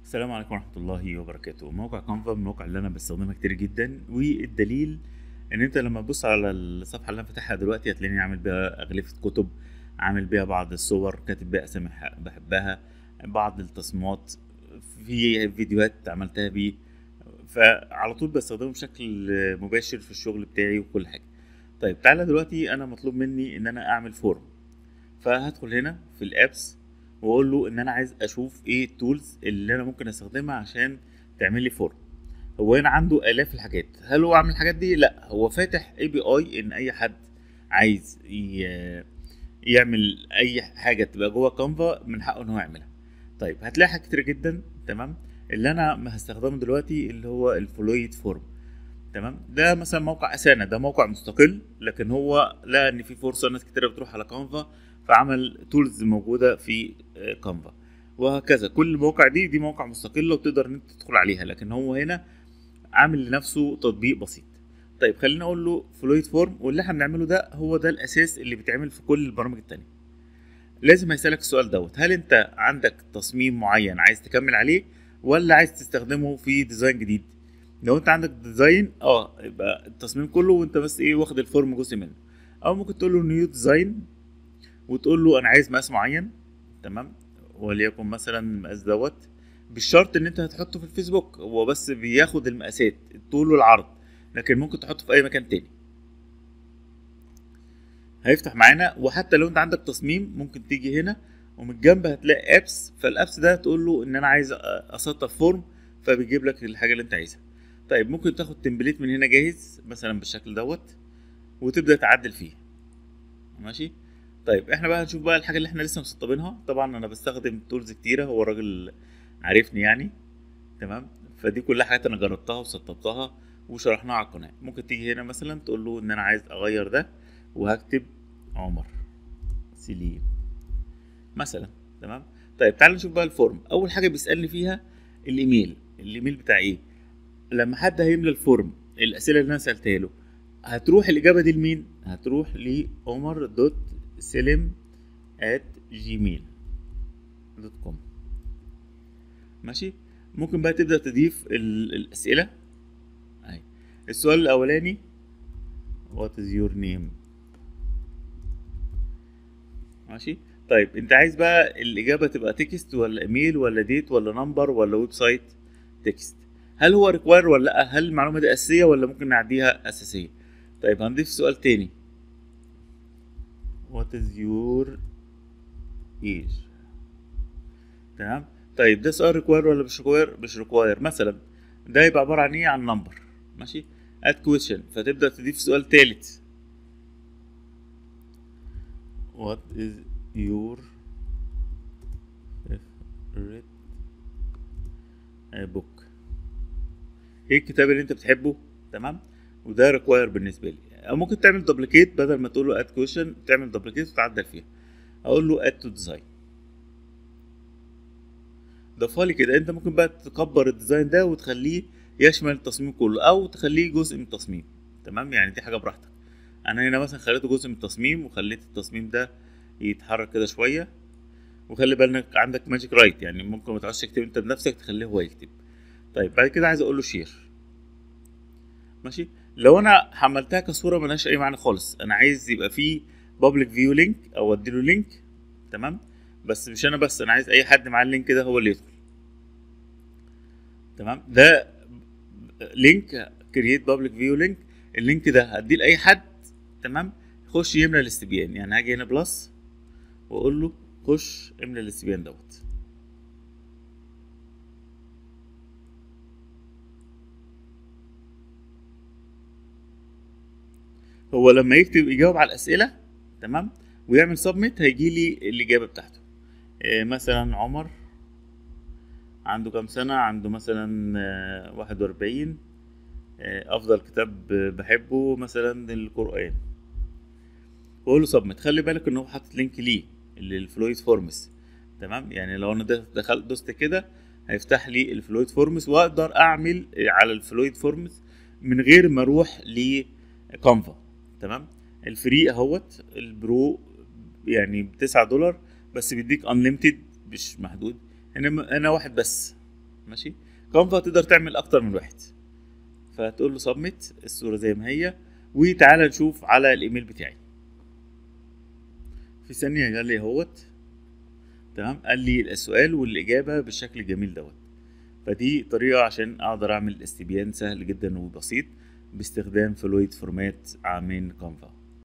السلام عليكم ورحمة الله وبركاته موقع كانفا من المواقع اللي أنا بستخدمها كتير جدا والدليل إن أنت لما تبص على الصفحة اللي أنا فاتحها دلوقتي هتلاقيني عامل بيها أغلفة كتب عامل بيها بعض الصور كاتب بيها أسامي ح- بحبها بعض التصميمات في فيديوهات عملتها بيه فعلى طول بستخدمه بشكل مباشر في الشغل بتاعي وكل حاجة طيب تعالى دلوقتي أنا مطلوب مني إن أنا أعمل فورم فهدخل هنا في الابس واقول له ان انا عايز اشوف ايه التولز اللي انا ممكن استخدمها عشان تعمل لي فورم هو هنا عنده الاف الحاجات هل هو عامل الحاجات دي لا هو فاتح اي بي اي ان اي حد عايز ي- يعمل اي حاجه تبقى جوه كانفا من حقه ان هو يعملها طيب هتلاقي حاجات كتير جدا تمام اللي انا هستخدمه دلوقتي اللي هو الفلويد فورم تمام ده مثلا موقع اسانا ده موقع مستقل لكن هو لقى ان في فرصه ناس كتير بتروح على كانفا فعمل تولز موجوده في آه، كانفا وهكذا كل المواقع دي دي مواقع مستقله وتقدر ان انت تدخل عليها لكن هو هنا عامل لنفسه تطبيق بسيط طيب خلينا اقول له فلويد فورم واللي احنا بنعمله ده هو ده الاساس اللي بيتعمل في كل البرامج التانية لازم هيسالك السؤال دوت هل انت عندك تصميم معين عايز تكمل عليه ولا عايز تستخدمه في ديزاين جديد لو انت عندك ديزاين اه يبقى التصميم كله وانت بس ايه واخد الفورم جزء منه او ممكن تقول له نيو ديزاين وتقول له انا عايز مقاس معين تمام وليكن مثلا المقاس دوت بالشرط ان انت هتحطه في الفيسبوك هو بس بياخد المقاسات الطول والعرض لكن ممكن تحطه في اي مكان تاني هيفتح معانا وحتى لو انت عندك تصميم ممكن تيجي هنا ومن الجنب هتلاقي ابس فالابس ده تقول له ان انا عايز اسطب فورم فبيجيب لك الحاجه اللي انت عايزها طيب ممكن تاخد تمبليت من هنا جاهز مثلا بالشكل دوت وتبدا تعدل فيه ماشي طيب احنا بقى هنشوف بقى الحاجه اللي احنا لسه مسطبينها طبعا انا بستخدم تولز كتيره هو الراجل عارفني يعني تمام فدي كلها حاجات انا جربتها وسطبتها وشرحناها على القناه ممكن تيجي هنا مثلا تقول له ان انا عايز اغير ده وهكتب عمر سليم مثلا تمام طيب تعال نشوف بقى الفورم اول حاجه بيسالني فيها الايميل الايميل بتاع ايه لما حد هيملى الفورم الاسئله اللي انا سالتها له هتروح الاجابه دي لمين هتروح لعمر دوت سلم at gmail دوت كوم ماشي ممكن بقى تبدا تضيف ال- الاسئله اهي السؤال الاولاني what is your name ماشي طيب انت عايز بقى الاجابه تبقى تكست ولا ايميل ولا ديت ولا نمبر ولا ويب سايت تكست هل هو ريكواير ولا لا هل المعلومه دي اساسيه ولا ممكن نعديها اساسيه طيب هنضيف سؤال تاني what is your age تمام طيب ده سؤال ريكواير ولا مش ريكواير مش ريكواير مثلا ده يبقى عباره عن ايه عن نمبر ماشي add question فتبدا تضيف سؤال تالت what is your favorite book ايه الكتاب اللي انت بتحبه تمام وده ريكواير بالنسبه لي او ممكن تعمل دوبليكيت بدل ما تقول له اد كويشن تعمل دوبليكيت وتعدل فيها اقول له اد تو ديزاين ضافها لي كده انت ممكن بقى تكبر الديزاين ده وتخليه يشمل التصميم كله او تخليه جزء من التصميم تمام يعني دي حاجه براحتك انا هنا مثلا خليته جزء من التصميم وخليت التصميم ده يتحرك كده شويه وخلي بالك عندك ماجيك رايت يعني ممكن ما تعرفش تكتب انت بنفسك تخليه هو يكتب طيب بعد كده عايز اقول له شير ماشي لو انا حملتها كصوره ملهاش اي معنى خالص انا عايز يبقى فيه بابليك فيو لينك او اديله لينك تمام بس مش انا بس انا عايز اي حد معاه اللينك ده هو اللي يدخل تمام ده لينك كرييت بابليك فيو لينك اللينك ده هديه لاي حد تمام يخش يملى الاستبيان يعني هاجي هنا بلس واقول له خش املى الاستبيان دوت هو لما يكتب يجاوب على الاسئله تمام ويعمل سبميت هيجي لي الاجابه بتاعته إيه مثلا عمر عنده كام سنه عنده مثلا آه، واحد واربعين آه، افضل كتاب بحبه مثلا القران واقول له سبميت خلي بالك ان هو حاطط لينك ليه للفلويد فورمز تمام يعني لو انا دخلت دوست كده هيفتح لي الفلويد فورمز واقدر اعمل على الفلويد فورمز من غير ما اروح لكانفا تمام الفري اهوت البرو يعني ب 9 دولار بس بيديك انليمتد مش محدود هنا هنا واحد بس ماشي كانفا تقدر تعمل اكتر من واحد فتقول له سبميت الصوره زي ما هي وتعالى نشوف على الايميل بتاعي في ثانيه قال لي اهوت تمام قال لي السؤال والاجابه بالشكل الجميل دوت فدي طريقه عشان اقدر اعمل استبيان سهل جدا وبسيط باستخدام فلويد فورمات من كانفا